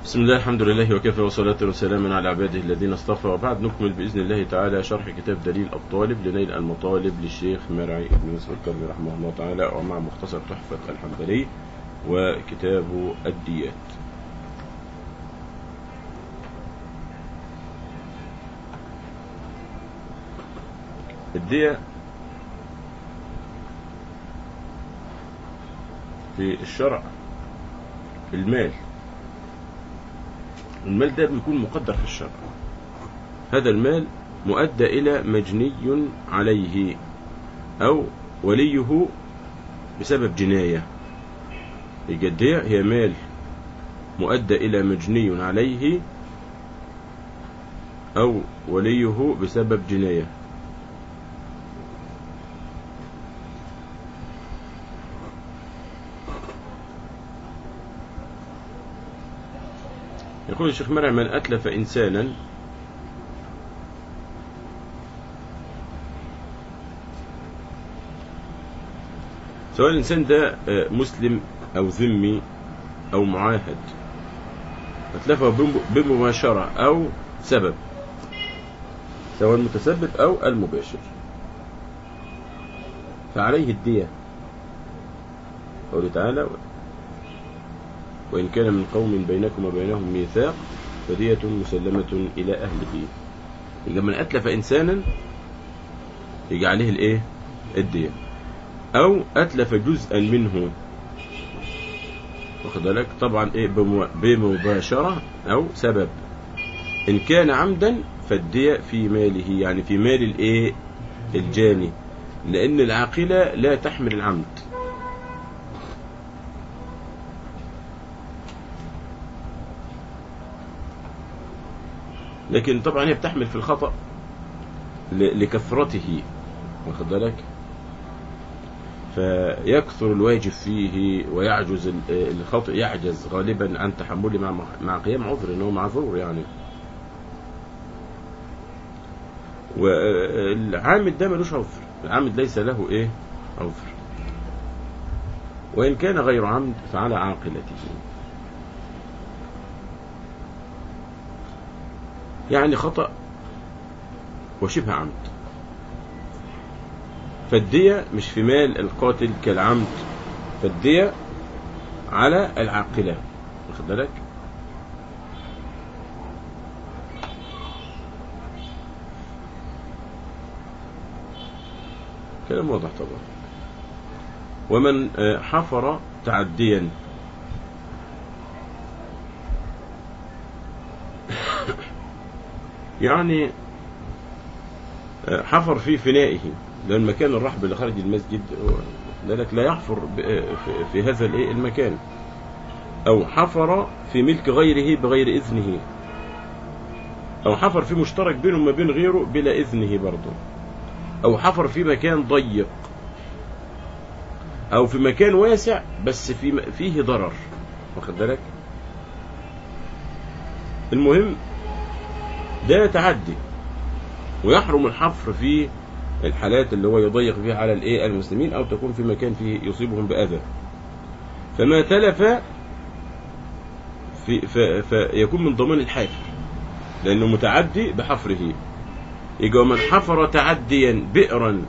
بسم الله الحمد لله وكفى وصلاة وسلاما على عباده الذين اصطفى وبعد نكمل بإذن الله تعالى شرح كتاب دليل الطالب لنيل المطالب للشيخ مرعي بن مسعود الكرمي رحمه الله تعالى ومع مختصر تحفة الحنبلي وكتاب الديات الدية في الشرع المال المال ده بيكون مقدر في الشرع هذا المال مؤدى إلى مجني عليه أو وليه بسبب جناية الجدية هي مال مؤدى إلى مجني عليه أو وليه بسبب جناية يقول الشيخ مرعي من أتلف إنسانا سواء الإنسان ده مسلم أو ذمي أو معاهد أتلفه بمباشرة أو سبب سواء المتسبب أو المباشر فعليه الدية قوله تعالى وإن كان من قوم بينكم وبينهم ميثاق فدية مسلمة إلى أهله يبقى من أتلف إنسانا يجي عليه الإيه الدية أو أتلف جزءا منه واخد بالك طبعا إيه بمباشرة أو سبب إن كان عمدا فالدية في ماله يعني في مال الإيه الجاني لأن العاقلة لا تحمل العمد لكن طبعا هي بتحمل في الخطأ لكثرته واخد بالك فيكثر الواجب فيه ويعجز الخاطئ يعجز غالبا عن تحمله مع مع قيام عذر انه معذور يعني والعامد ده ملوش عذر العامد ليس له ايه عذر وان كان غير عمد فعلى عاقلته يعني خطأ وشبه عمد فالدية مش في مال القاتل كالعمد فالدية على العاقلة واخد بالك كلام واضح طبعا ومن حفر تعديا يعني حفر في فنائه لأن مكان الرحب اللي خارج المسجد لذلك لا يحفر في هذا المكان أو حفر في ملك غيره بغير إذنه أو حفر في مشترك بينه وما بين غيره بلا إذنه برضه أو حفر في مكان ضيق أو في مكان واسع بس في فيه ضرر واخد بالك المهم ده تعدي ويحرم الحفر في الحالات اللي هو يضيق فيها على الايه المسلمين او تكون في مكان فيه يصيبهم باذى فما تلف في فيكون من ضمان الحافر لانه متعدي بحفره يجي من حفر تعديا بئرا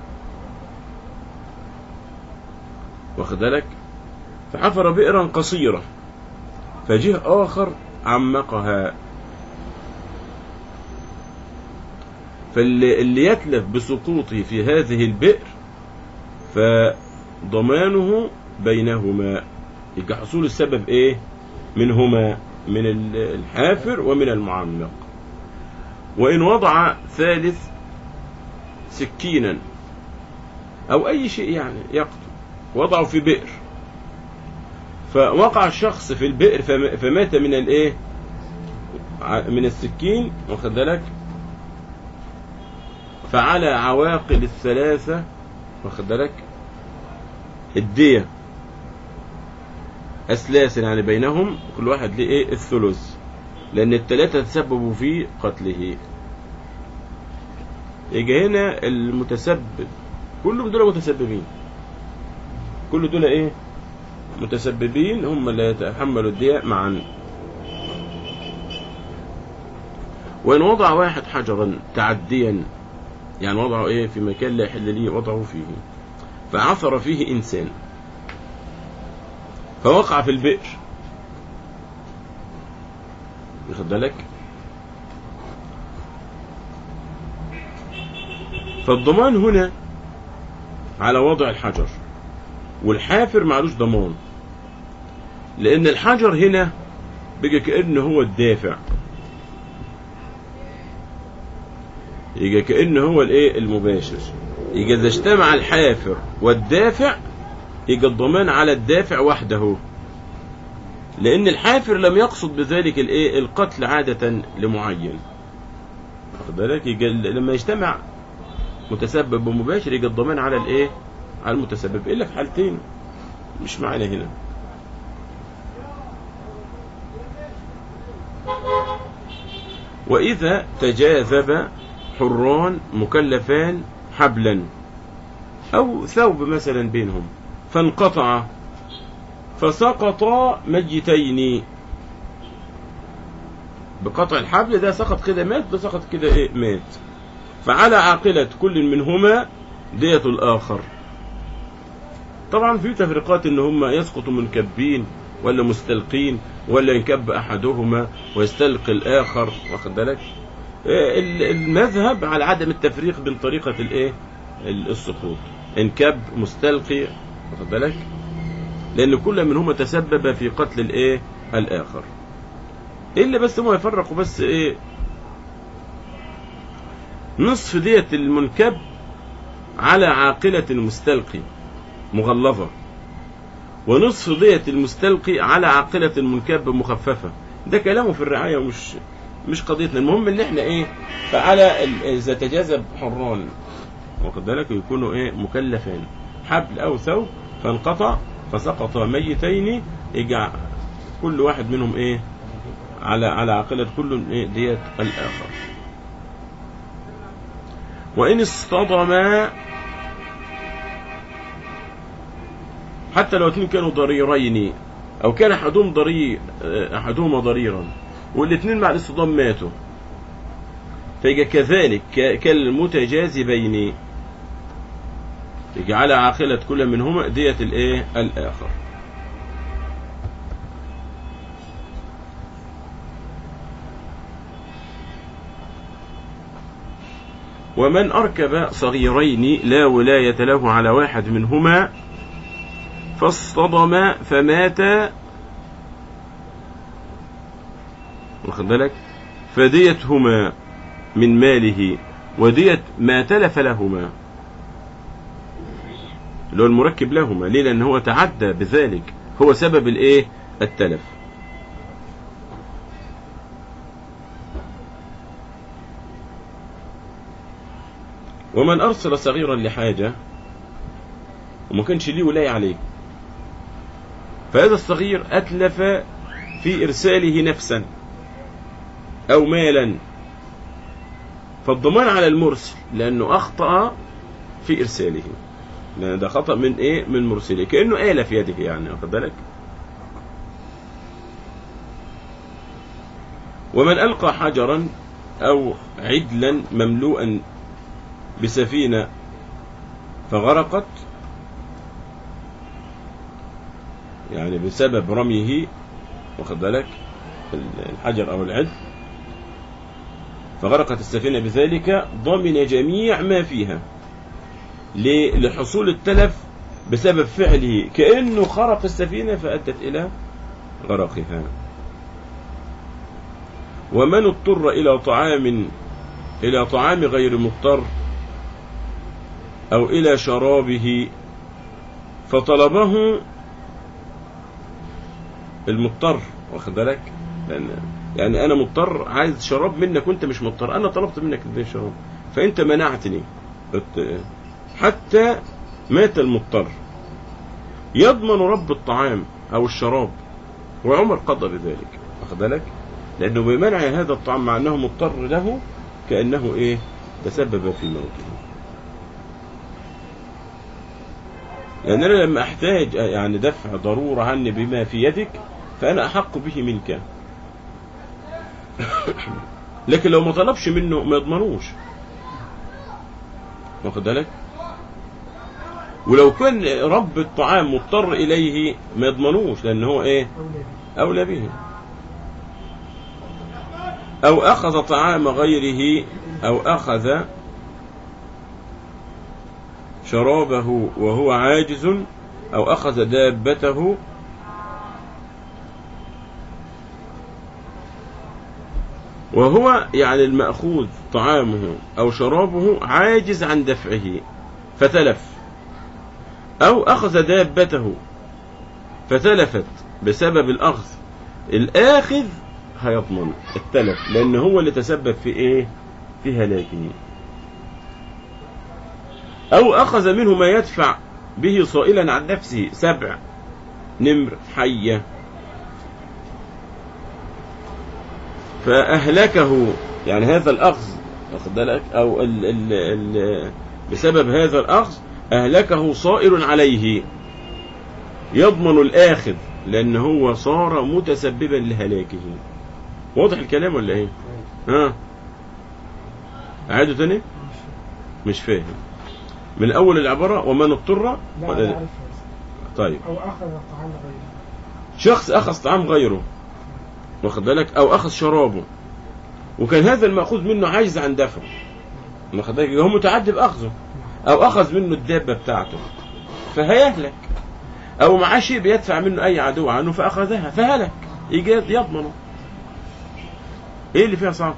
واخد بالك فحفر بئرا قصيره فجه اخر عمقها فاللي يتلف بسقوطه في هذه البئر فضمانه بينهما يبقى حصول السبب ايه منهما من الحافر ومن المعمق وإن وضع ثالث سكينا أو أي شيء يعني يقتل وضعه في بئر فوقع الشخص في البئر فمات من الايه من السكين واخد بالك فعلى عواقل الثلاثة واخد بالك الدية أسلاسا يعني بينهم كل واحد ليه إيه الثلث لأن الثلاثة تسببوا في قتله يجي هنا المتسبب كلهم دول متسببين كل دول إيه متسببين هم اللي يتحملوا الدية معا وإن وضع واحد حجرا تعديا يعني وضعه إيه في مكان لا يحل لي وضعه فيه فعثر فيه إنسان فوقع في البئر واخد بالك فالضمان هنا على وضع الحجر والحافر معلوش ضمان لأن الحجر هنا بقى كأنه هو الدافع يبقى كأنه هو الايه المباشر يبقى إذا اجتمع الحافر والدافع يبقى الضمان على الدافع وحده لأن الحافر لم يقصد بذلك الايه القتل عادة لمعين واخد بالك يبقى لما يجتمع متسبب ومباشر يبقى الضمان على الايه على المتسبب إلا في حالتين مش معنا هنا وإذا تجاذب حران مكلفان حبلا أو ثوب مثلا بينهم فانقطع فسقطا ميتين بقطع الحبل ده سقط كده مات ده سقط كده ايه مات فعلى عاقلة كل منهما دية الآخر طبعا في تفريقات ان هم يسقطوا منكبين ولا مستلقين ولا ينكب احدهما ويستلقي الاخر واخد بالك ال- المذهب على عدم التفريق بين طريقة الايه ال- السقوط انكب مستلقي واخد بالك لان كل منهما تسبب في قتل الايه الاخر الا بس هم يفرقوا بس ايه نصف دية المنكب على عاقلة المستلقي مغلظة ونصف دية المستلقي على عاقلة المنكب مخففة ده كلامه في الرعاية ومش مش قضيتنا المهم ان احنا ايه فعلى ال- اذا تجاذب حران واخد بالك يكونوا ايه مكلفين حبل او ثوب فانقطع فسقط ميتين يجع كل واحد منهم ايه على على عاقلة كل ايه دية الاخر وان اصطدما حتى لو اثنين كانوا ضريرين او كان احدهم ضرير احدهما ضريرا والاثنين مع الاصطدام ماتوا فيجي كذلك ك- كالمتجاذبين يجي على عاقلة كل منهما دية الايه الاخر ومن أركب صغيرين لا ولاية له على واحد منهما فاصطدم فمات واخد بالك فديتهما من ماله ودية ما تلف لهما اللي هو المركب لهما ليه لأن هو تعدى بذلك هو سبب الايه التلف ومن أرسل صغيرا لحاجة وما كانش ليه ولاية عليه فهذا الصغير أتلف في إرساله نفسا أو مالا فالضمان على المرسل لأنه أخطأ في إرساله لأن ده خطأ من إيه من مرسله كأنه آلة في يده يعني واخد بالك ومن ألقى حجرا أو عدلا مملوءا بسفينة فغرقت يعني بسبب رميه واخد بالك الحجر أو العد فغرقت السفينة بذلك ضمن جميع ما فيها ليه؟ لحصول التلف بسبب فعله كأنه خرق السفينة فأدت إلى غرقها ومن اضطر إلى طعام إلى طعام غير مضطر أو إلى شرابه فطلبه المضطر واخد بالك لأن يعني أنا مضطر عايز شراب منك وأنت مش مضطر أنا طلبت منك تديني شراب فأنت منعتني حتى مات المضطر يضمن رب الطعام أو الشراب وعمر قضى بذلك واخد بالك لأنه بمنع هذا الطعام مع أنه مضطر له كأنه إيه تسبب في موته لأن أنا لما أحتاج يعني دفع ضرورة عني بما في يدك فأنا أحق به منك لكن لو ما طلبش منه ما يضمنوش واخد بالك ولو كان رب الطعام مضطر اليه ما يضمنوش لان هو ايه أولى به اولى به او اخذ طعام غيره او اخذ شرابه وهو عاجز او اخذ دابته وهو يعني المأخوذ طعامه أو شرابه عاجز عن دفعه فتلف أو أخذ دابته فتلفت بسبب الأخذ الآخذ هيضمن التلف لأن هو اللي تسبب في إيه في هلاكه أو أخذ منه ما يدفع به صائلا عن نفسه سبع نمر حية فأهلكه يعني هذا الأخذ واخد بالك أو ال ال ال بسبب هذا الأخذ أهلكه صائر عليه يضمن الآخذ لأن هو صار متسببا لهلاكه واضح الكلام ولا إيه؟ ها أعيده تاني؟ مش فاهم من أول العبارة ومن اضطر لا ولا لا لا؟ أعرفها طيب أو أخذ الطعام غيره شخص أخذ طعام غيره واخد بالك أو أخذ شرابه وكان هذا المأخوذ منه عاجز عن دفعه واخد بالك هو متعدي بأخذه أو أخذ منه الدابة بتاعته فهيهلك أو معاه شيء بيدفع منه أي عدو عنه فأخذها فهلك يجي يضمنه إيه اللي فيها صعب؟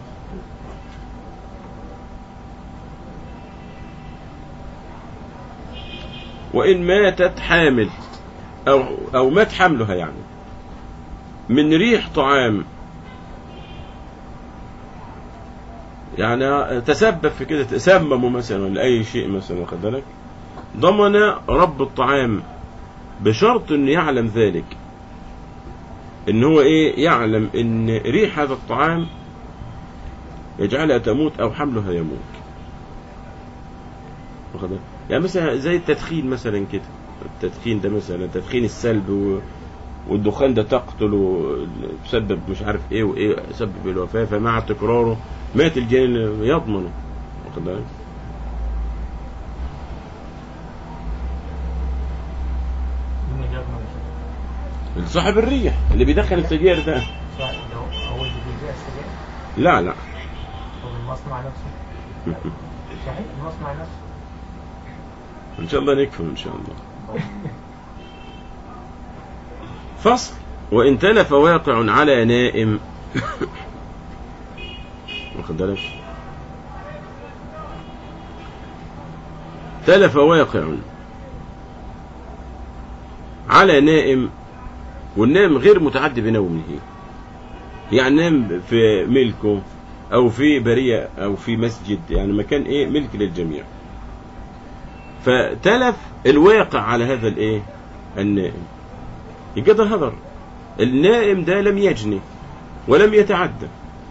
وإن ماتت حامل أو أو مات حملها يعني من ريح طعام يعني تسبب في كده تسمموا مثلا لأي شيء مثلا واخد بالك ضمن رب الطعام بشرط انه يعلم ذلك ان هو ايه يعلم ان ريح هذا الطعام يجعلها تموت او حملها يموت واخد بالك؟ يعني مثلا زي التدخين مثلا كده التدخين ده مثلا تدخين السلب و... والدخان ده تقتل وتسبب مش عارف ايه وايه سبب الوفاه فمع تكراره مات الجنين يضمنه واخد بالك مين اللي يضمن كده؟ صاحب الريح اللي بيدخن السجاير ده صح اللي هو هو اللي بيبيع السجاير لا لا او المصنع نفسه صحيح المصنع نفسه ان شاء الله نكفي ان شاء الله فصل وان تلف واقع على نائم واخد بالك تلف واقع على نائم والنائم غير متعدي بنومه يعني نام في ملكه او في برية او في مسجد يعني مكان ايه ملك للجميع فتلف الواقع على هذا الايه النائم يبقى ده هدر النائم ده لم يجني ولم يتعدى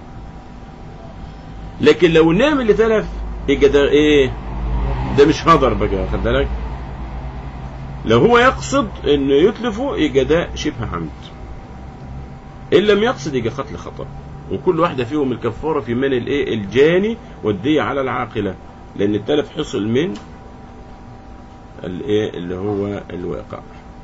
لكن لو النائم اللي تلف يبقى ده ايه ده مش هدر بقى خد بالك لو هو يقصد انه يتلفه يبقى ده شبه عمد ان لم يقصد يبقى قتل خطأ وكل واحدة فيهم الكفارة في من الايه الجاني والدية على العاقلة لان التلف حصل من الايه اللي هو الواقع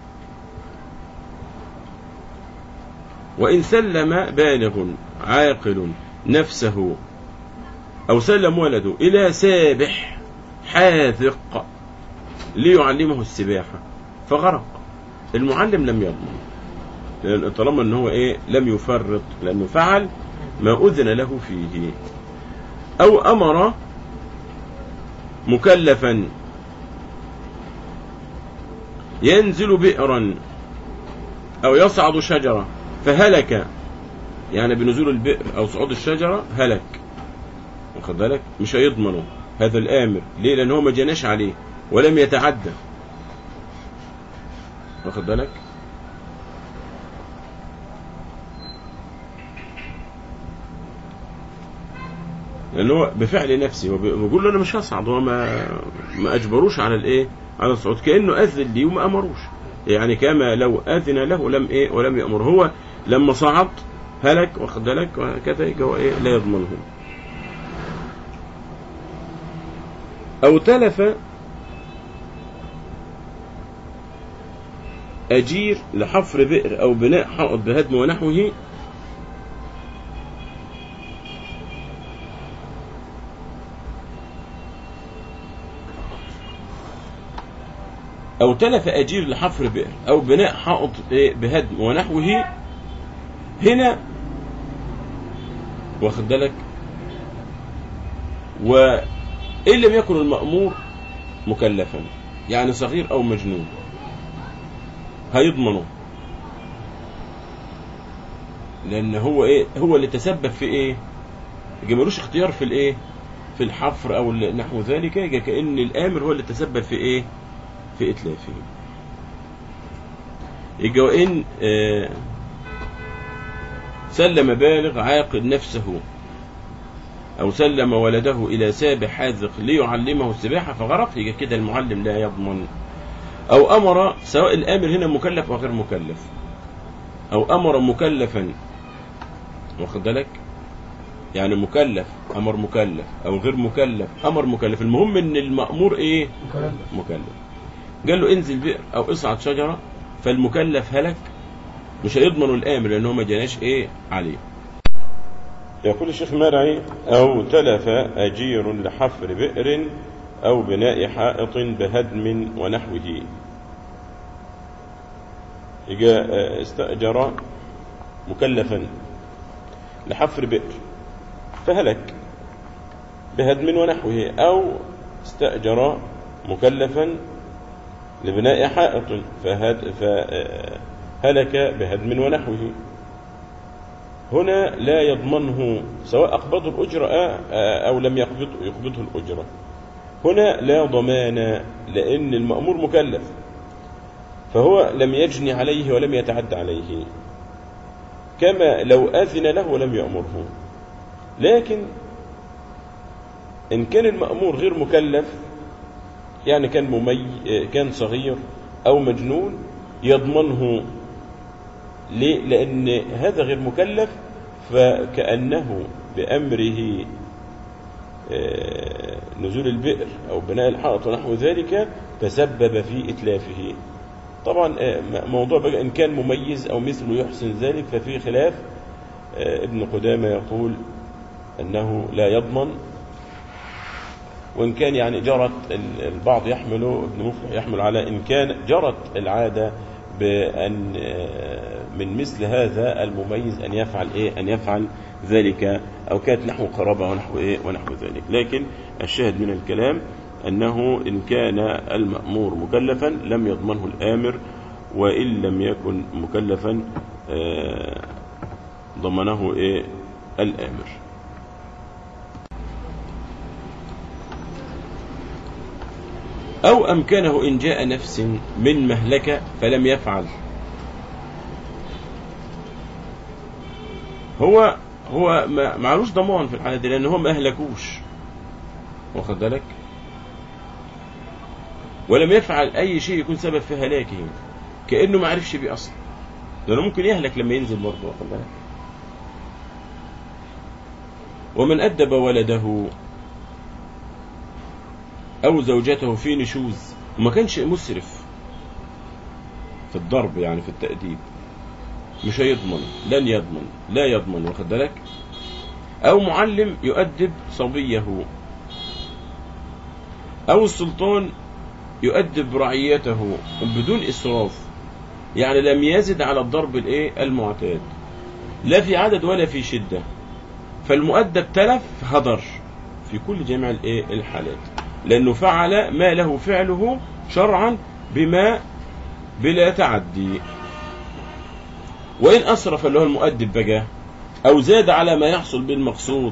وإن سلم بالغ عاقل نفسه أو سلم ولده إلى سابح حاذق ليعلمه السباحة فغرق المعلم لم يضمن لأن طالما أنه هو إيه لم يفرط لأنه فعل ما أذن له فيه أو أمر مكلفا ينزل بئرا أو يصعد شجرة فهلك يعني بنزول البئر أو صعود الشجرة هلك واخد بالك مش هيضمنه هذا الآمر ليه لأن هو ما جناش عليه ولم يتعدى واخد بالك لأن هو بفعل نفسه هو بيقول له أنا مش هصعد هو ما ما أجبروش على الإيه على الصعود كأنه أذن لي وما أمروش يعني كما لو أذن له لم إيه ولم يأمر هو لما صعد هلك واخد بالك وهكذا يبقى هو ايه لا يضمنه او تلف اجير لحفر بئر او بناء حائط بهدم ونحوه أو تلف أجير لحفر بئر أو بناء حائط إيه بهدم ونحوه هنا واخد بالك وإن لم يكن المأمور مكلفا يعني صغير أو مجنون هيضمنه لأن هو إيه هو اللي تسبب في إيه يبقى ملوش اختيار في الإيه في الحفر أو نحو ذلك يبقى كأن الآمر هو اللي تسبب في إيه في إتلافه يبقى وإن آه سلم بالغ عاقل نفسه أو سلم ولده إلى سابح حاذق ليعلمه السباحة فغرق يبقى كده المعلم لا يضمن أو أمر سواء الآمر هنا مكلف أو غير مكلف أو أمر مكلفا واخد بالك يعني مكلف أمر مكلف أو غير مكلف أمر مكلف المهم إن المأمور إيه مكلف قال له انزل بئر او اصعد شجره فالمكلف هلك مش هيضمنوا الامر لان هو ما جناش ايه عليه يقول الشيخ مرعي او تلف اجير لحفر بئر او بناء حائط بهدم ونحوه يجا استاجر مكلفا لحفر بئر فهلك بهدم ونحوه او استاجر مكلفا لبناء حائط فهد فهلك بهدم ونحوه هنا لا يضمنه سواء أقبض الأجرة أو لم يقبض يقبضه الأجرة هنا لا ضمان لأن المأمور مكلف فهو لم يجني عليه ولم يتعد عليه كما لو أذن له ولم يأمره لكن إن كان المأمور غير مكلف يعني كان ممي كان صغير أو مجنون يضمنه ليه؟ لأن هذا غير مكلف فكأنه بأمره نزول البئر أو بناء الحائط ونحو ذلك تسبب في إتلافه طبعا موضوع بقى إن كان مميز أو مثله يحسن ذلك ففي خلاف ابن قدامة يقول أنه لا يضمن وإن كان يعني جرت البعض يحمل ابن مفلح يحمل على إن كان جرت العادة بأن من مثل هذا المميز أن يفعل إيه أن يفعل ذلك أو كانت نحو قرابة ونحو إيه ونحو ذلك لكن الشاهد من الكلام أنه إن كان المأمور مكلفا لم يضمنه الآمر وإن لم يكن مكلفا ضمنه إيه الآمر أو أمكنه إن جاء نفس من مهلكة فلم يفعل هو هو ما معلوش ضمان في الحالة دي لأن هو ما أهلكوش واخد بالك ولم يفعل أي شيء يكون سبب في هلاكهم كأنه ما عرفش بيه أصلا لأنه ممكن يهلك لما ينزل برضه واخد بالك ومن أدب ولده أو زوجته في نشوز وما كانش مسرف في الضرب يعني في التأديب مش هيضمن لن يضمن لا يضمن واخد بالك أو معلم يؤدب صبيه أو السلطان يؤدب رعيته بدون إسراف يعني لم يزد على الضرب الايه المعتاد لا في عدد ولا في شدة فالمؤدب تلف هدر في كل جميع الايه الحالات لأنه فعل ما له فعله شرعا بما بلا تعدي وإن أسرف اللي هو المؤدب بقى أو زاد على ما يحصل بالمقصود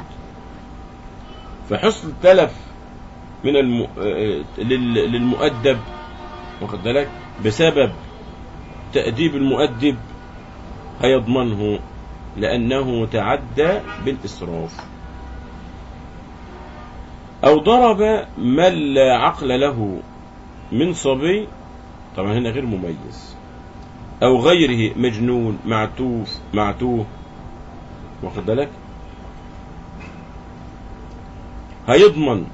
فحصل التلف من الم... للمؤدب واخد بالك بسبب تأديب المؤدب هيضمنه لأنه تعدى بالإسراف أو ضرب من لا عقل له من صبي طبعا هنا غير مميز أو غيره مجنون معتوف معتوه واخد بالك هيضمن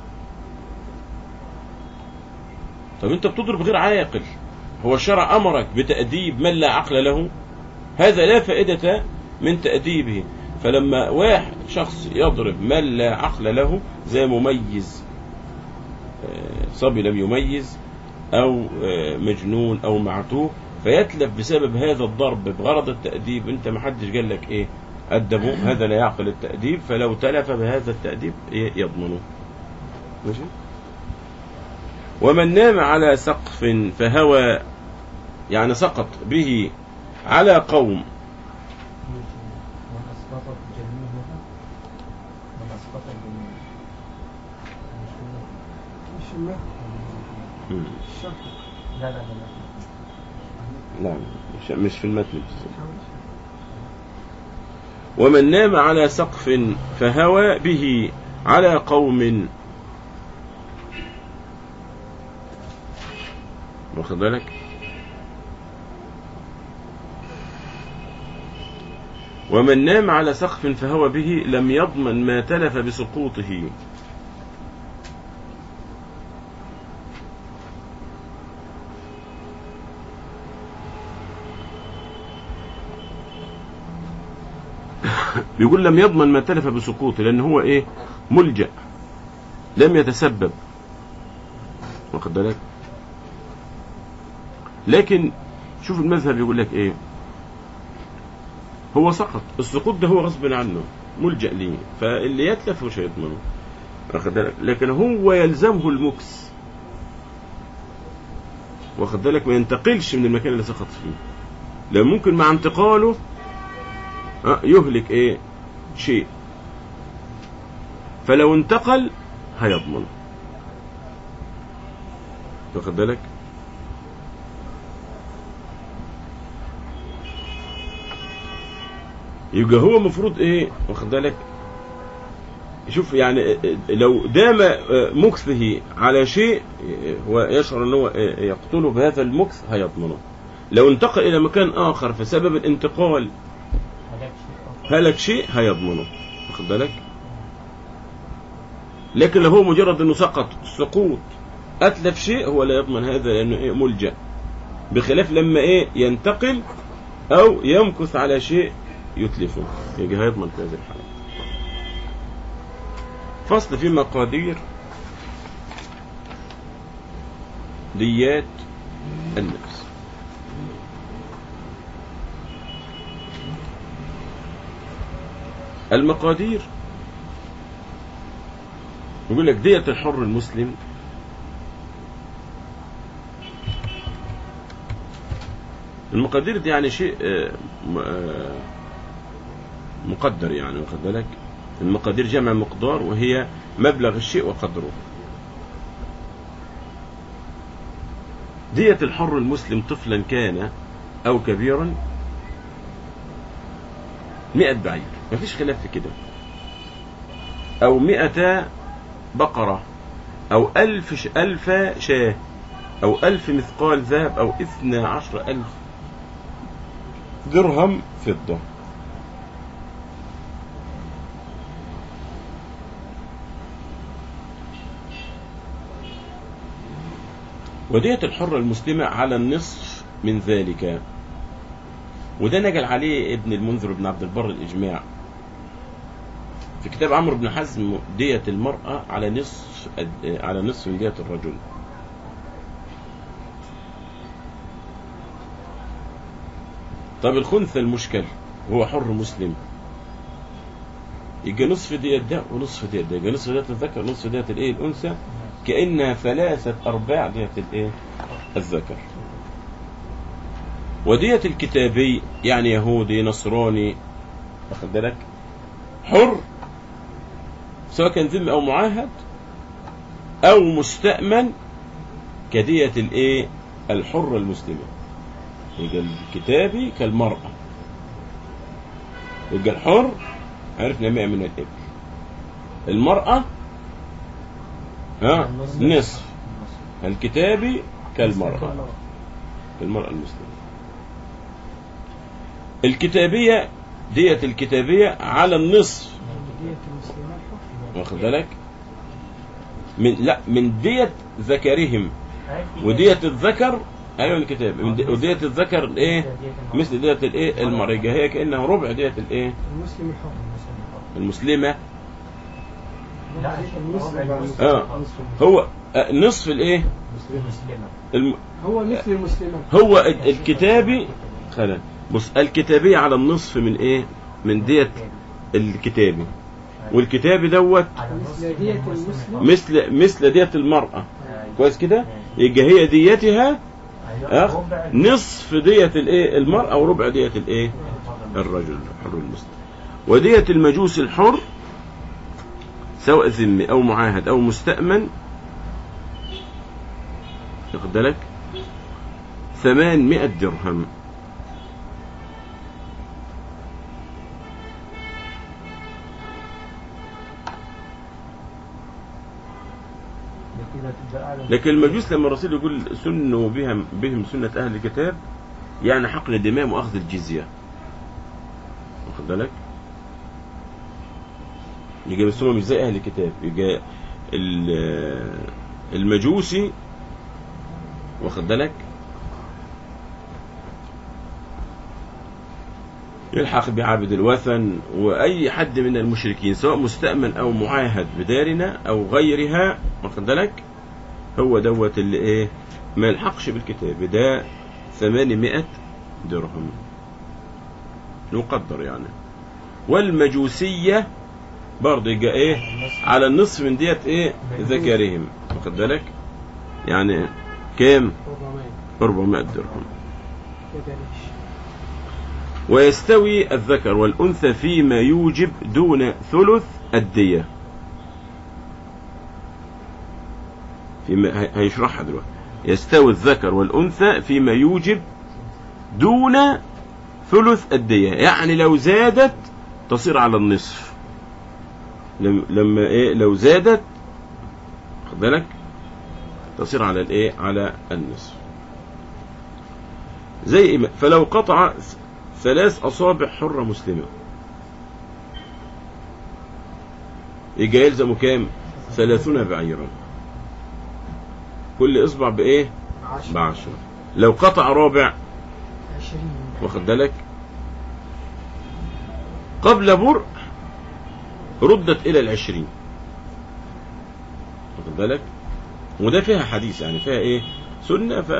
طب انت بتضرب غير عاقل هو الشرع امرك بتأديب من لا عقل له هذا لا فائدة من تأديبه فلما واحد شخص يضرب من لا عقل له زي مميز آه، صبي لم يميز او آه، مجنون او معتوه فيتلف بسبب هذا الضرب بغرض التأديب انت ما حدش قال لك ايه أدبه هذا لا يعقل التأديب فلو تلف بهذا التأديب إيه يضمنه ماشي ومن نام على سقف فهوى يعني سقط به على قوم من أسقط جنينه من أسقط جنينه مش مش الماء مم. الشرق لا لا لا لا مش, مش في المتن ومن نام على سقف فهوى به على قوم واخد بالك ومن نام على سقف فهوى به لم يضمن ما تلف بسقوطه بيقول لم يضمن ما تلف بسقوطه لان هو ايه ملجأ لم يتسبب واخد بالك لكن شوف المذهب يقول لك ايه هو سقط السقوط ده هو غصب عنه ملجأ ليه فاللي يتلف مش هيضمنه واخد بالك لكن هو يلزمه المكس واخد بالك ما ينتقلش من المكان اللي سقط فيه لان ممكن مع انتقاله آه، يهلك ايه شيء فلو انتقل هيضمن واخد بالك يبقى هو المفروض ايه واخد بالك شوف يعني لو دام مكثه على شيء هو يشعر ان هو يقتله بهذا المكث هيضمنه لو انتقل الى مكان اخر فسبب الانتقال هلاك شيء آخر. هلك شيء هيضمنه واخد بالك لكن لو هو مجرد انه سقط سقوط اتلف شيء هو لا يضمن هذا لانه ايه ملجا بخلاف لما ايه ينتقل او يمكث على شيء يتلفه يجي هيضمن في هذه الحاله فصل في مقادير ديات النفس المقادير يقول لك دية الحر المسلم المقادير دي يعني شيء آه، م- آه، مقدر يعني واخد بالك المقادير جمع مقدار وهي مبلغ الشيء وقدره دية الحر المسلم طفلا كان أو كبيرا مئة بعير مفيش خلاف في كده أو مئة بقرة أو ألف ش... ألف شاة أو ألف مثقال ذهب أو إثنى عشر ألف درهم فضة ودية الحرة المسلمة على النصف من ذلك وده نقل عليه ابن المنذر بن عبد البر الإجماع في كتاب عمرو بن حزم دية المرأة على نصف على نصف من دية الرجل طب الخنثى المشكل هو حر مسلم يبقى نصف دية ده ونصف دية ده يبقى نصف دية الذكر ونصف دية الايه الانثى كأنها ثلاثة أرباع دية الايه الذكر ودية الكتابي يعني يهودي نصراني واخد بالك حر سواء كان ذمي او معاهد او مستأمن كدية الايه الحرة المسلمة يبقى الكتابي كالمرأة يبقى الحر عرفنا 100 من الإبل المرأة ها نصف الكتابي كالمرأة المرأة المسلمة الكتابية دية الكتابية على النصف دية المسلمين حر واخد بالك من لا من دية ذكرهم ودية الذكر ايوه الكتاب من دي- ودية الذكر الايه مثل دية الايه المريجة هي كأنها ربع دية الايه المسلم الحر المسلمة لا المسلم اه هو آه، نصف الايه مسلمة الم... هو مثل المسلمين هو ال- الكتابي خلال بص الكتابية على النصف من ايه من دية الكتابي والكتابي دوت مثل دية المسلم مثل مثل دية المرأة كويس كده يبقى هي ديتها أخ نصف دية الايه المرأة وربع دية الايه الرجل الحر المسلم ودية المجوس الحر سواء ذمي او معاهد او مستأمن واخد بالك 800 درهم لكن المجوس لما الرسول يقول سنوا بهم بهم سنة أهل الكتاب يعني حقن الدماء وأخذ الجزية واخد بالك يجي بس هم مش زي أهل الكتاب يجي ال- المجوسي واخد بالك يلحق بعابد الوثن وأي حد من المشركين سواء مستأمن أو معاهد بدارنا أو غيرها واخد بالك هو دوت اللي ايه ما يلحقش بالكتاب ده 800 درهم يقدر يعني والمجوسية برضه يبقى ايه على النصف من ديت ايه ذكرهم واخد بالك يعني كام 400 400 درهم ببلاش ويستوي الذكر والأنثى فيما يوجب دون ثلث الدية فيما هي- هيشرحها دلوقتي يستوي الذكر والأنثى فيما يوجب دون ثلث الدية يعني لو زادت تصير على النصف لم- لما ايه لو زادت خد بالك تصير على الايه على النصف زي إيه ما- فلو قطع ثلاث أصابع حرة مسلمة يجي يلزم كام ثلاثون بعيرا كل إصبع بإيه 10 بعشرة لو قطع رابع 20 واخد بالك قبل برء ردت إلى العشرين واخد بالك وده فيها حديث يعني فيها إيه سنة ف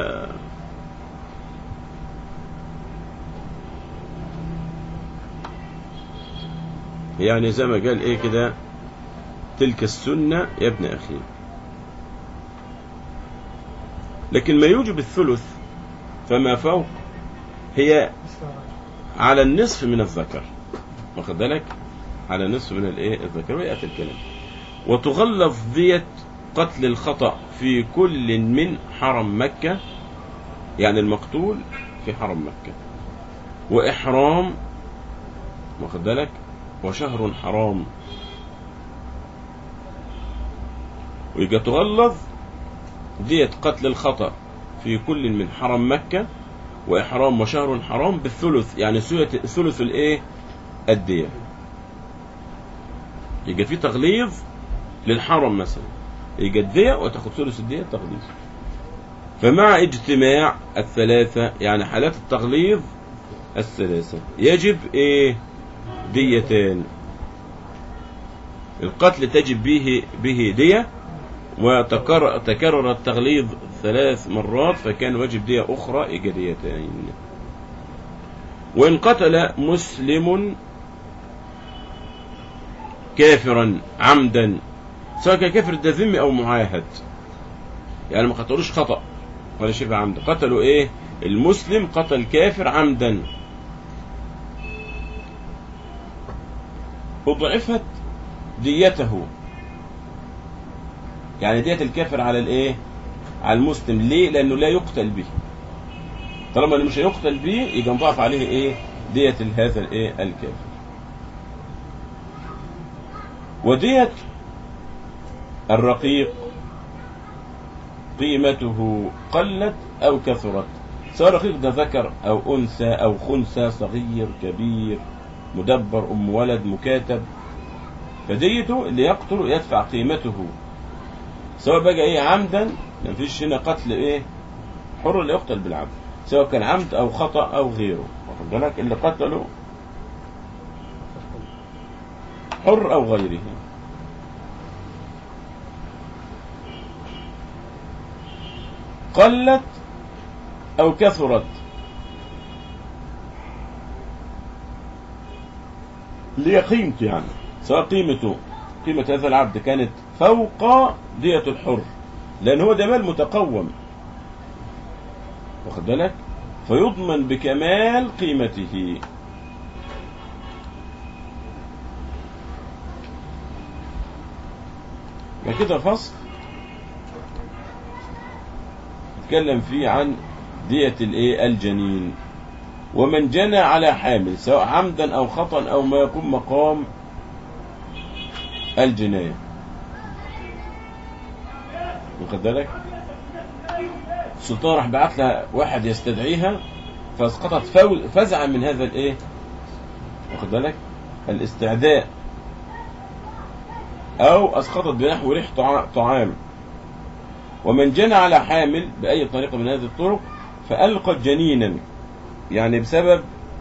يعني زي ما قال إيه كده تلك السنة يا ابن أخي لكن ما يوجب الثلث فما فوق هي على النصف من الذكر واخد بالك على النصف من الايه الذكر وياتي الكلام وتغلظ دية قتل الخطأ في كل من حرم مكة يعني المقتول في حرم مكة وإحرام واخد بالك وشهر حرام ويبقى تغلظ دية قتل الخطأ في كل من حرم مكة وإحرام وشهر حرام بالثلث يعني سلة- ثلث الإيه الدية يبقى في تغليظ للحرم مثلا يبقى الدية وتاخد ثلث الدية تغليظ فمع اجتماع الثلاثة يعني حالات التغليظ الثلاثة يجب ايه ديتان القتل تجب به به دية وتكرر تكرر التغليظ ثلاث مرات فكان واجب دية أخرى إيجابيتين وإن قتل مسلم كافرا عمدا سواء كان كافر ده ذمي أو معاهد يعني ما قتلوش خطأ ولا شبه عمد قتلوا إيه المسلم قتل كافر عمدا أضعفت ديته يعني دية الكافر على الايه على المسلم ليه لانه لا يقتل به طالما اللي مش هيقتل به يبقى نضاعف عليه ايه دية هذا الايه الكافر ودية الرقيق قيمته قلت او كثرت سواء رقيق ده ذكر او انثى او خنثى صغير كبير مدبر أم ولد مكاتب فديته اللي يقتل يدفع قيمته سواء بقى ايه عمدا ما فيش هنا قتل ايه حر اللي يقتل بالعمد سواء كان عمد او خطأ او غيره واخد بالك اللي قتله حر او غيره قلت او كثرت اللي هي قيمته يعني سواء قيمته قيمة هذا العبد كانت فوق دية الحر لأن هو ده مال متقوم واخد بالك فيضمن بكمال قيمته كده فصل نتكلم فيه عن دية الايه الجنين ومن جنى على حامل سواء عمدا او خطا او ما يقوم مقام الجناية واخد بالك السلطان راح بعت لها واحد يستدعيها فاسقطت فو- فزعا من هذا الايه واخد بالك الاستعداء او اسقطت بنحو ريح طع- طعام ومن جنى على حامل باي طريقه من هذه الطرق فالقت جنينا يعني بسبب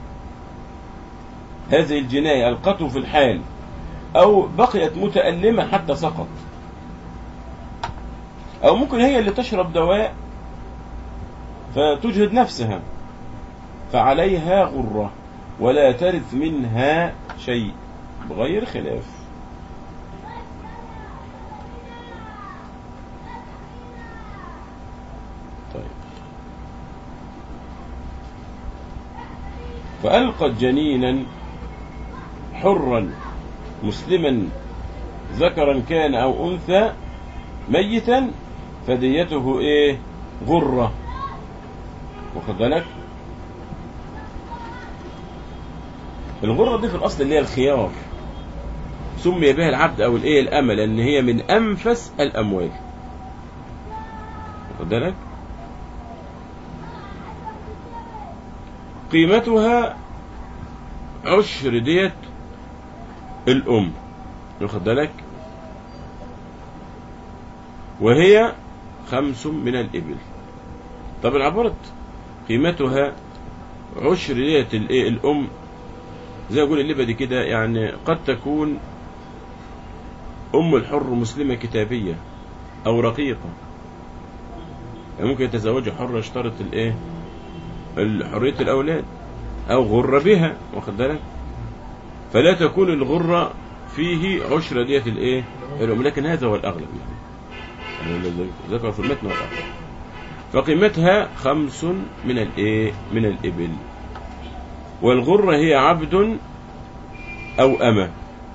هذه الجنايه القته في الحال او بقيت متألمة حتى سقط او ممكن هي اللي تشرب دواء فتجهد نفسها فعليها غرة ولا ترث منها شيء بغير خلاف طيب فألقت جنينا حرا مسلما ذكرا كان او انثى ميتا فديته ايه غرة واخد بالك الغرة دي في الاصل اللي هي الخيار سمي بها العبد او الايه الامل لان هي من انفس الاموال واخد بالك قيمتها عشر ديت الأم واخد بالك وهي خمس من الإبل طب العبارة قيمتها عشر دية الإيه الأم زي ما أقول اللبة دي كده يعني قد تكون أم الحر مسلمة كتابية أو رقيقة يعني ممكن يتزوجها حر يشترط الإيه حرية الأولاد أو غر بها واخد بالك فلا تكون الغرة فيه عشر دية الايه الأم لكن هذا هو الأغلب يعني يعني الذي ذكر في المتن هو الأغلب فقيمتها خمس من الايه من الإبل والغرة هي عبد أو أمة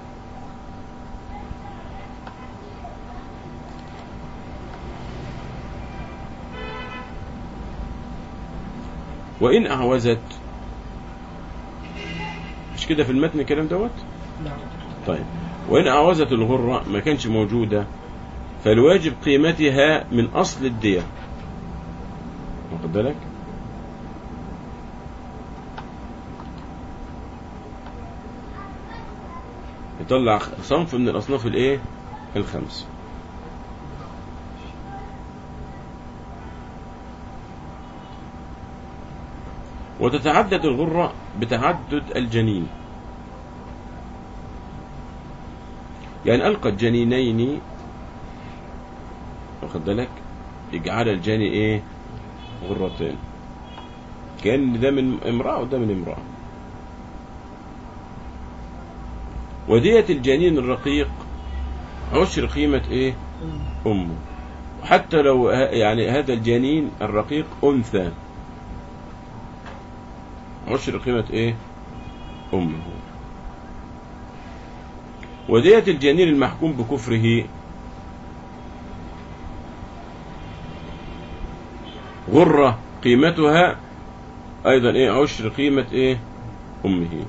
وإن أعوزت مش كده في المتن الكلام دوت نعم طيب وإن أعوزت الغرة ما كانش موجودة فالواجب قيمتها من أصل الدية واخد بالك يطلع صنف من الأصناف الإيه الخمس وتتعدد الغرة بتعدد الجنين يعني ألقى الجنينين واخد بالك يجعل الجاني ايه غرتين كان ده من امرأة وده من امرأة ودية الجنين الرقيق عشر قيمة ايه أم. أمه حتى لو ه- يعني هذا الجنين الرقيق أنثى عشر قيمة ايه أمه ودية الجنين المحكوم بكفره غرة قيمتها أيضا إيه عشر قيمة إيه أمه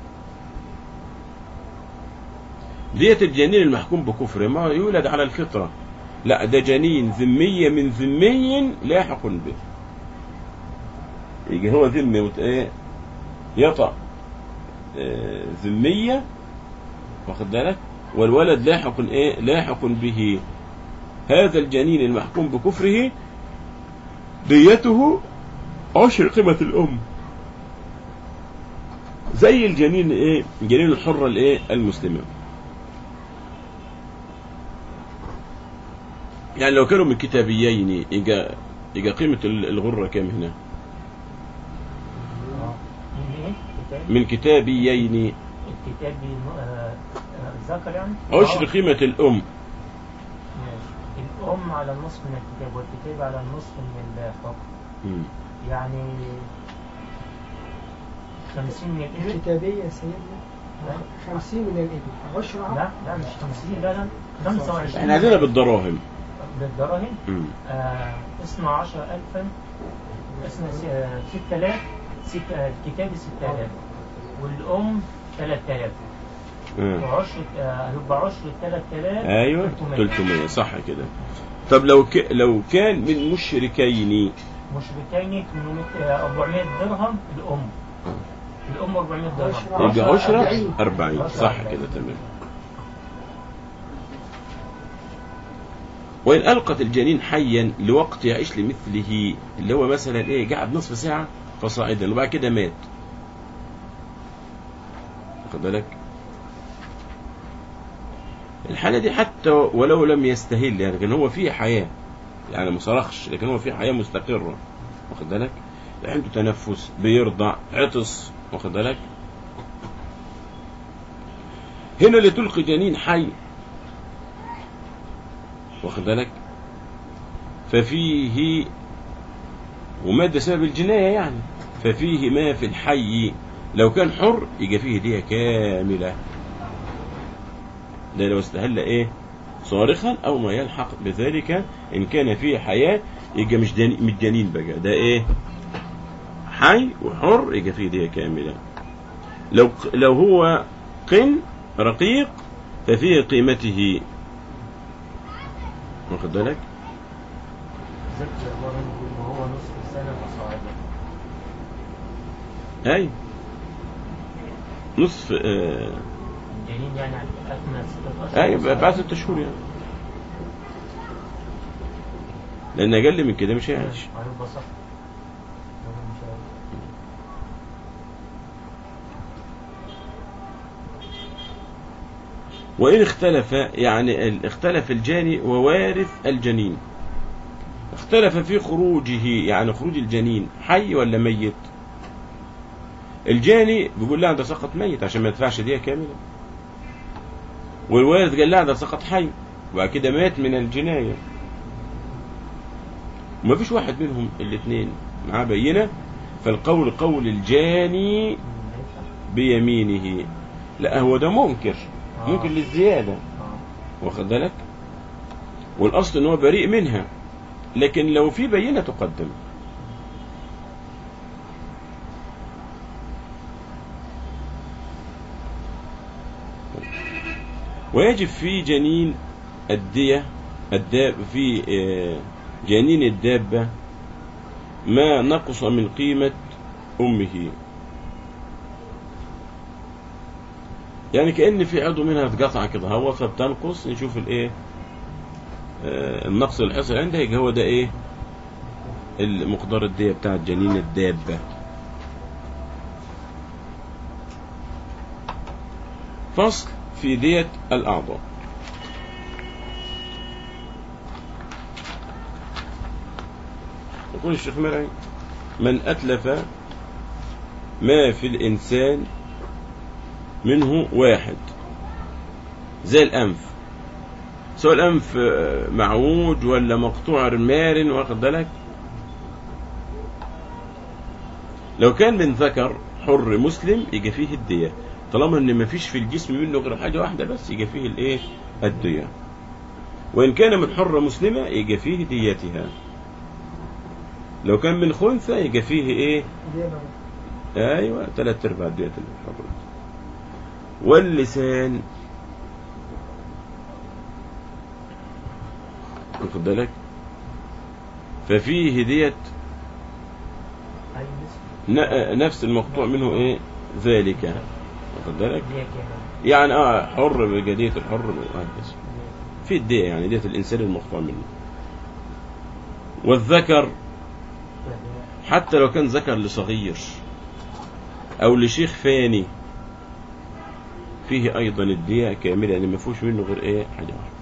دية الجنين المحكوم بكفره ما يولد على الفطرة لا ده جنين ذمية من ذمي لاحق به يجي هو ذمي مت... إيه يطأ آه، ذمية واخد بالك والولد لاحق ايه لاحق به هذا الجنين المحكوم بكفره ديته عشر قيمة الأم زي الجنين ايه الجنين الحرة الايه المسلمة يعني لو كانوا من كتابيين يجا يجا قيمة الغرة كام هنا آه. من ايه؟ كتاب من كتابيين الكتاب بي- آه، آه، ذكر يعني عشر آه. قيمة الأم ماشي الأم على النصف من الكتاب والكتاب على النصف من الحكم مم. يعني خمسين من الإبل الكتابية يا سيدنا خمسين من الإبل عشرة لا لا مش خمسين لا لا خمسة وعشرين احنا عندنا بالدراهم بالدراهم مم. آه، اثنا عشر ألفا اثنا س- آه، ستة آلاف ست آه، الكتاب ستة آلاف والأم ثلاثة آلاف آه. وعشر آه، يبقى عشر ثلاثة آلاف ايوه 300. 300 صح كده طب لو ك... لو كان من مشركين مشركين 800 آه، 400 درهم الأم الأم 400 درهم عشرة. يبقى عشرة أربعين. 40 صح كده تمام وإن ألقت الجنين حيا لوقت يعيش لمثله اللي هو مثلا إيه قعد نصف ساعة فصاعدا وبعد كده مات واخد بالك الحالة دي حتى ولو لم يستهل يعني لكن هو فيه حياة يعني ما صرخش لكن هو فيه حياة مستقرة واخد بالك عنده تنفس بيرضع عطس واخد بالك هنا اللي تلقي جنين حي واخد بالك ففيه ومات بسبب الجناية يعني ففيه ما في الحي لو كان حر يبقى فيه دية كاملة ده لو استهل ايه صارخا او ما يلحق بذلك ان كان فيه حياة يبقى مش دني- مش جنين بقى ده ايه حي وحر يبقى فيه دية كاملة لو لو هو قن رقيق ففيه قيمته واخد بالك ذكر الله وهو نصف سنة فصاعدا اي نصف آه الجنين يعني أكمل ستة أشهر اي فصاعدا. بعد ست شهور يعني لان اقل من كده مش هيعيش هيبقى صح هو مش عارف. وإن اختلف يعني ال- اختلف الجاني ووارث الجنين اختلف في خروجه يعني خروج الجنين حي ولا ميت الجاني بيقول لا ده سقط ميت عشان ما يدفعش دية كاملة والوارث قال لا ده سقط حي وبعد كده مات من الجناية وما فيش واحد منهم الاثنين معاه بينة فالقول قول الجاني ليس؟ بيمينه لا هو ده منكر آه. ممكن للزيادة آه. واخد بالك والاصل ان هو بريء منها لكن لو في بينه تقدم ويجب في جنين الدية الداب في آه، جنين الدابة ما نقص من قيمة أمه يعني كأن في عضو منها اتقطع كده هو فبتنقص نشوف الايه آه، النقص اللي حصل عندها يبقى هو ده ايه المقدار الدية بتاع جنين الدابة فصل في دية الأعضاء يقول الشيخ مرعي من أتلف ما في الإنسان منه واحد زي الأنف سواء الأنف آه، معوج ولا مقطوع رمار واخد بالك لو كان من ذكر حر مسلم يجي فيه الدية طالما ان مفيش في الجسم منه غير حاجة واحدة بس يجي فيه الايه الدية وان كان من حرة مسلمة يجي فيه ديتها لو كان من خنثى يجي فيه ايه دي بقى. ايوه ثلاث ارباع دية الحر واللسان واخد بالك ففيه دية أي نسبة ن- نفس المقطوع منه ايه ذلك واخد بالك اللي هي كده يعني اه حر بجدية الحر وهكذا في الدية يعني دية الإنسان المخطئ منه والذكر حتى لو كان ذكر لصغير أو لشيخ فاني فيه أيضا الدية كاملة يعني ما فيهوش منه غير إيه حاجة واحدة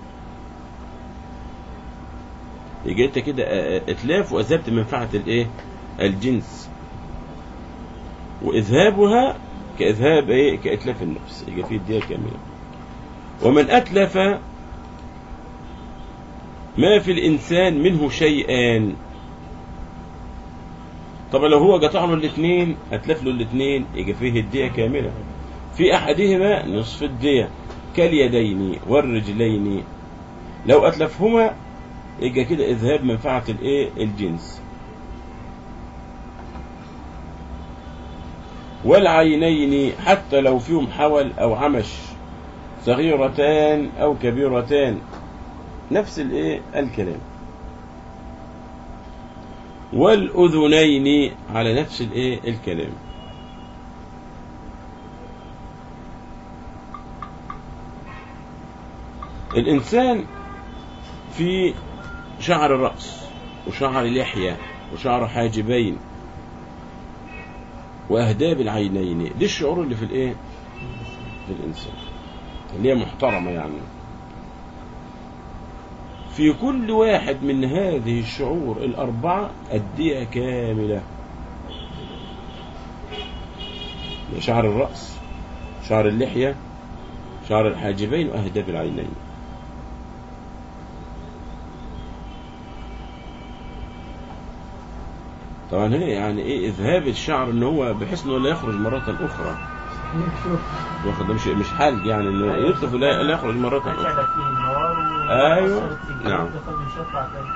يجي أنت كده آه، آه، إتلاف وأذهبت منفعة الإيه الجنس وإذهابها كإذهاب إيه كإتلاف النفس يجي فيه الدية كاملة ومن أتلف ما في الإنسان منه شيئان طبعا لو هو قطع له الاثنين أتلف له الاثنين يجي فيه الدية كاملة في أحدهما نصف الدية كاليدين والرجلين لو أتلفهما يجي كده إذهاب منفعة الإيه الجنس والعينين حتى لو فيهم حول أو عمش صغيرتان أو كبيرتان نفس الإيه الكلام والأذنين على نفس الإيه الكلام الإنسان في شعر الرأس وشعر لحية وشعر حاجبين وأهداب العينين دي الشعور اللي في الإيه في الإنسان اللي هي محترمة يعني في كل واحد من هذه الشعور الأربعة الدية كاملة شعر الرأس شعر اللحية شعر الحاجبين وأهداب العينين طبعا هنا يعني ايه اذهاب الشعر ان هو بحيث انه لا يخرج مرة اخرى يكشف واخد ده مش مش حالج يعني انه يطلق لا لا يخرج مرة اخرى أشعل فيه النار أيوة. وأثرت في الجلد نعم. فمش هيطلع تاني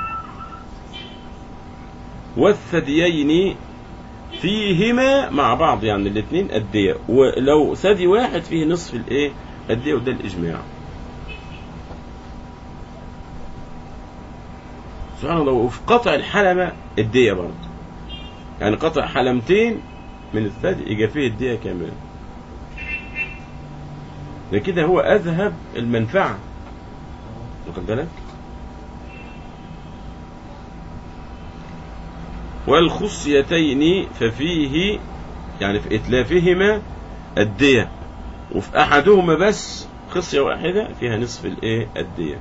والثديين فيهما مع بعض يعني الاثنين الدية ولو ثدي واحد فيه نصف الايه الدية وده الاجماع سبحان الله وفي قطع الحلمة الدية برضه يعني قطع حلمتين من الثدي يبقى فيه الدية كاملة ده كده هو أذهب المنفعة واخد بالك والخصيتين ففيه يعني في إتلافهما الدية وفي أحدهما بس خصية واحدة فيها نصف الإيه الدية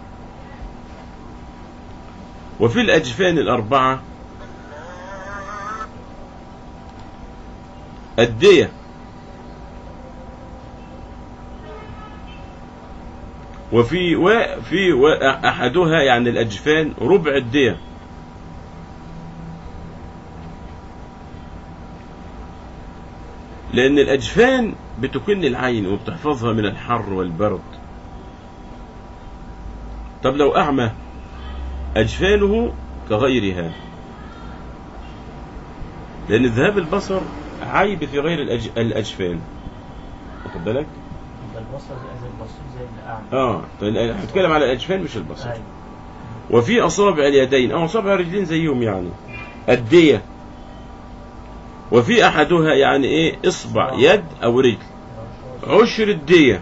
وفي الأجفان الأربعة الدية وفي وفي أحدها يعني الأجفان ربع الدية لأن الأجفان بتكن العين وبتحفظها من الحر والبرد طب لو أعمى أجفانه كغيرها لأن ذهاب البصر عيب في غير الأج... الأجفان واخد بالك؟ يبقى البصر زي زي البصير زي الأعمى اه طيب هنتكلم على الأجفان مش البصر أيوة. وفي أصابع اليدين أو أصابع الرجلين زيهم يعني الدية وفي أحدها يعني إيه إصبع يد أو رجل عشر الدية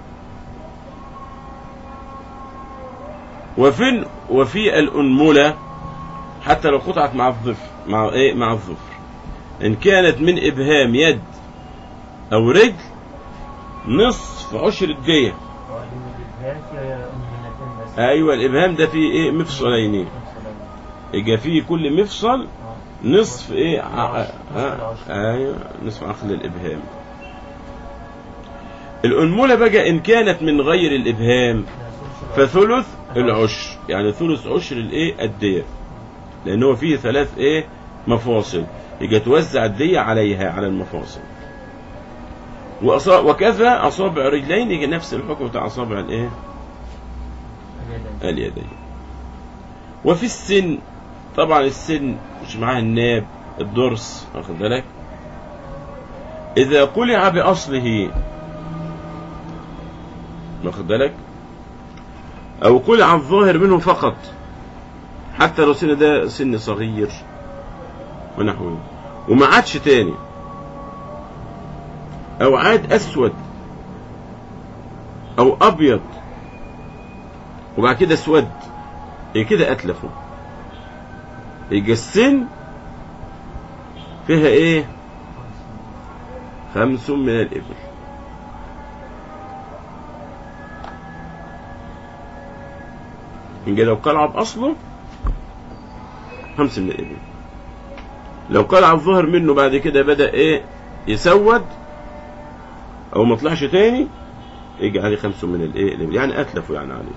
وفي وفي الأنملة حتى لو قطعت مع الظفر مع إيه مع الظفر إن كانت من إبهام يد أو رجل نصف عشر الدية وقال إن الإبهام فيها أمهنتين بس أيوة الإبهام ده فيه إيه مفصلين مفصلين. يبقى فيه كل مفصل آه. نصف ايه ع- نصف ها؟ العشر. ايوه نصف عقل الابهام الانمله بقى ان كانت من غير الابهام ده ثلث العشر. فثلث العشر يعني ثلث عشر الايه الديه لان هو فيه ثلاث ايه مفاصل يبقى توزع الديه عليها على المفاصل وأصا- وكذا اصابع رجلين يجي نفس الحكم بتاع اصابع الايه اليدين. اليدين وفي السن طبعا السن مش معاه الناب الضرس واخد بالك اذا قلع باصله واخد بالك او قلع الظاهر منه فقط حتى لو سن ده سن صغير ونحوه وما عادش تاني او عاد اسود او ابيض وبعد كده اسود إيه كده اتلفوا يبقى السن فيها ايه خمس من الابل يبقى لو قلع باصله خمس من الابل لو قلع الظهر منه بعد كده بدا ايه يسود او ما طلعش تاني يجي عليه خمس من الايه الإبل. يعني اتلفوا يعني عليه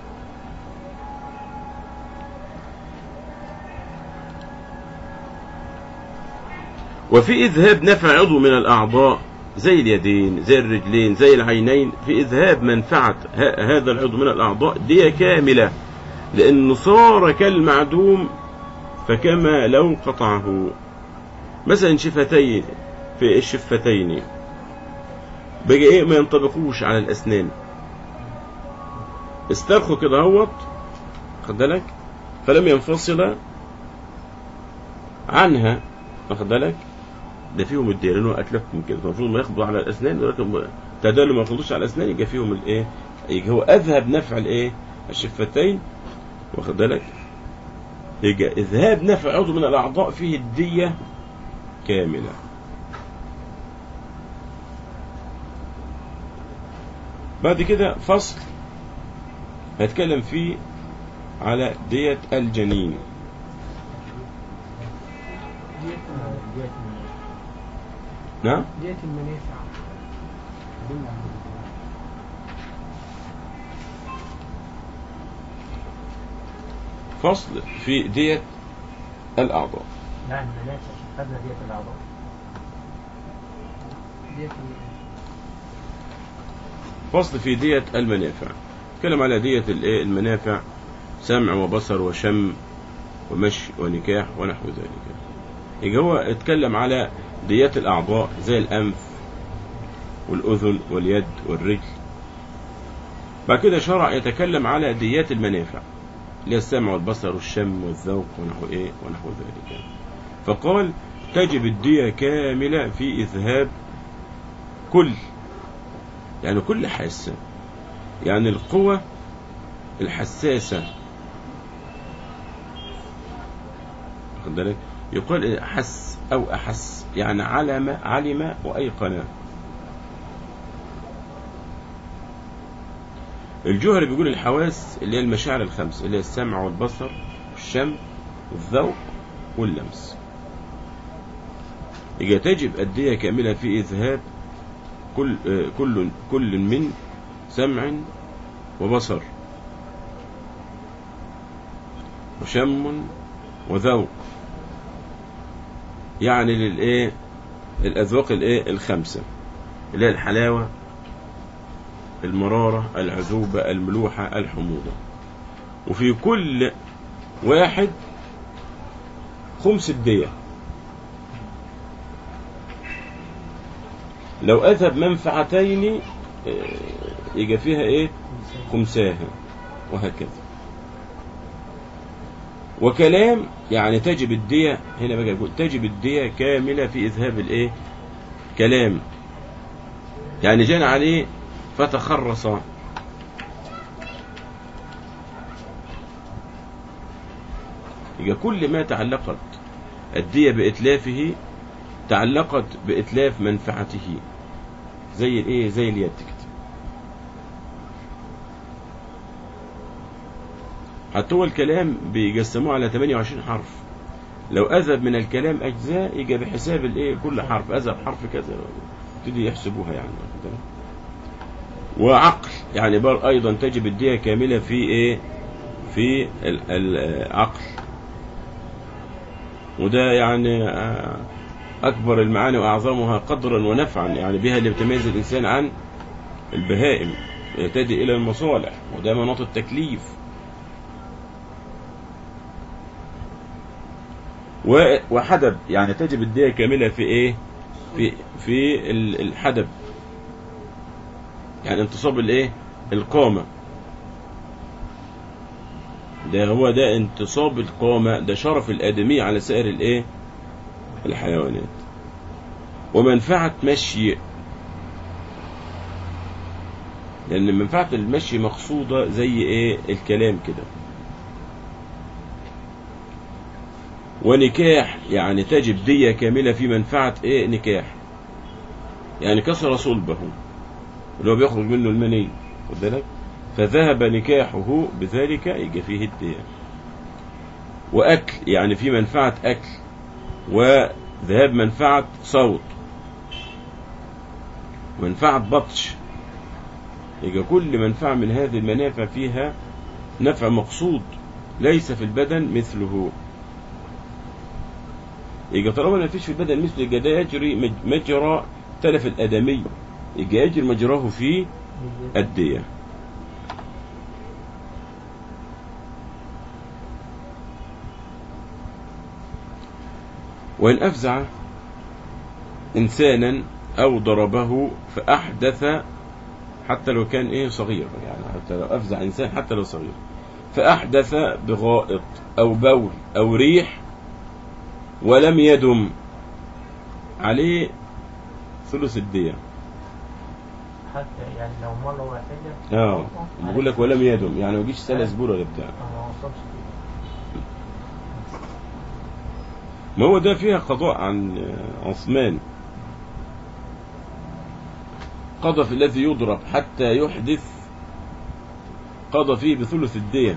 وفي إذهاب نفع عضو من الأعضاء زي اليدين زي الرجلين زي العينين في إذهاب منفعة ه- هذا العضو من الأعضاء دي كاملة لأنه صار كالمعدوم فكما لو قطعه مثلا شفتين في الشفتين بقى ايه ما ينطبقوش على الأسنان استرخوا كده هوت خد بالك فلم ينفصل عنها واخد بالك ده فيهم الدير لانه اتلفهم كده فالمفروض ما ياخدوا على الاسنان ولكن تدالوا ما ياخدوش على الاسنان يبقى فيهم الايه يبقى هو اذهب نفع الايه الشفتين واخد بالك يبقى اذهاب نفع عضو من الاعضاء فيه الديه كامله بعد كده فصل هتكلم فيه على دية الجنين ديت ديت نعم ديت المنافع فصل في دية الأعضاء لا المنافع خدنا ديت الأعضاء ديت المنافع فصل في دية المنافع تكلم على دية الإيه؟ المنافع سمع وبصر وشم ومشي ونكاح ونحو ذلك يبقى هو اتكلم على ديات الأعضاء زي الأنف والأذن واليد والرجل بعد كده شرع يتكلم على ديات المنافع اللي هي السمع والبصر والشم والذوق ونحو ايه ونحو ذلك فقال تجب الدية كاملة في إذهاب كل يعني كل حاسة يعني القوة الحساسة واخد بالك يقال حس أو أحس يعني علم علم وأيقن الجوهري بيقول الحواس اللي هي المشاعر الخمس اللي هي السمع والبصر والشم والذوق واللمس يبقى تجب الدية كاملة في إذهاب كل آه، كل كل من سمع وبصر وشم وذوق يعني للايه الاذواق الايه الخمسه اللي هي الحلاوه المراره العذوبه الملوحه الحموضه وفي كل واحد خمس الديه لو اذهب منفعتين آه، يجي فيها ايه خمساها وهكذا وكلام يعني تجب الدية هنا بقى يقول تجب الدية كاملة في إذهاب الإيه كلام يعني جان عليه فتخرص يبقى كل ما تعلقت الدية بإتلافه تعلقت بإتلاف منفعته زي الإيه زي اليد كده حتى هو الكلام بيقسموه على 28 حرف لو أذهب من الكلام أجزاء يجي بحساب الإيه كل حرف أذهب حرف كذا يبتدي يحسبوها يعني واخد بالك؟ وعقل يعني بر أيضا تجب الدية كاملة في إيه في ال- العقل وده يعني آه، أكبر المعاني وأعظمها قدرا ونفعا يعني بها اللي بتميز الإنسان عن البهائم يهتدي إلى المصالح وده مناط التكليف و- وحدب يعني تجب الدية كاملة في ايه في في ال- الحدب يعني انتصاب الايه القامة ده هو ده انتصاب القامة ده شرف الآدمية على سائر الايه الحيوانات ومنفعة مشي لأن منفعة المشي مقصودة زي إيه الكلام كده ونكاح يعني تجب دية كاملة في منفعة إيه نكاح يعني كسر صلبه اللي هو بيخرج منه المني خد بالك فذهب نكاحه بذلك يجي فيه الدية وأكل يعني في منفعة أكل وذهاب منفعة صوت منفعة بطش يبقى كل منفعة من هذه المنافع فيها نفع مقصود ليس في البدن مثله يبقى طالما ما فيش في البدن مثله يبقى ده يجري مج- مجرى تلف الآدمي يبقى يجري مجراه في الدية وإن أفزع إنسانا أو ضربه فأحدث حتى لو كان إيه صغير يعني حتى لو أفزع إنسان حتى لو صغير فأحدث بغائط أو بول أو ريح ولم يدم عليه ثلث الدية حتى يعني لو مرة واحدة اه بيقول لك ولم يدم يعني ما يجيش سنة زبور ولا بتاع آه، ما وصلش كده. ما هو ده فيها قضاء عن عثمان قضى في الذي يضرب حتى يحدث قضى فيه بثلث الدية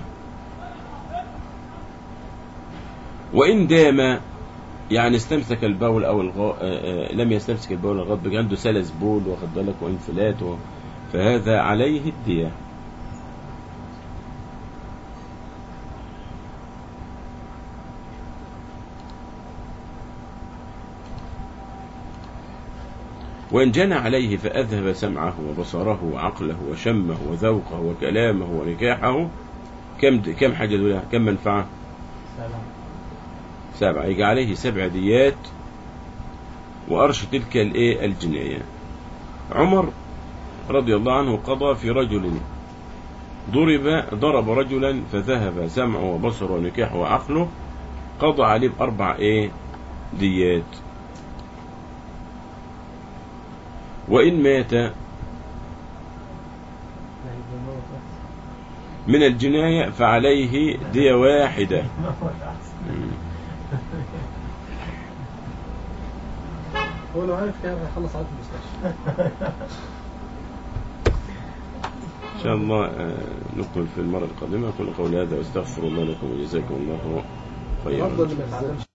وإن دام يعني استمسك البول أو الغاء آه، آه، لم يستمسك البول الغاء بقى عنده سلس بول واخد بالك وانفلات و- فهذا عليه الدية وإن جنى عليه فأذهب سمعه وبصره وعقله وشمه وذوقه وكلامه ونكاحه كم كم حاجة دول كم منفعة سلام سبعة يجي عليه سبع ديات وأرش تلك الإيه الجناية عمر رضي الله عنه قضى في رجل ضرب ضرب رجلا فذهب سمعه وبصره ونكاحه وعقله قضى عليه بأربع إيه ديات وإن مات لا يبقى موت بس. من الجناية فعليه دية واحدة موت أحسن. هو لو عارف كده هيخلص عاد في المستشفى إن شاء الله آه، نكمل في المرة القادمة أقول قولي هذا وأستغفر الله لكم وجزاكم الله خيرا الافضل اللي ما يتعلمش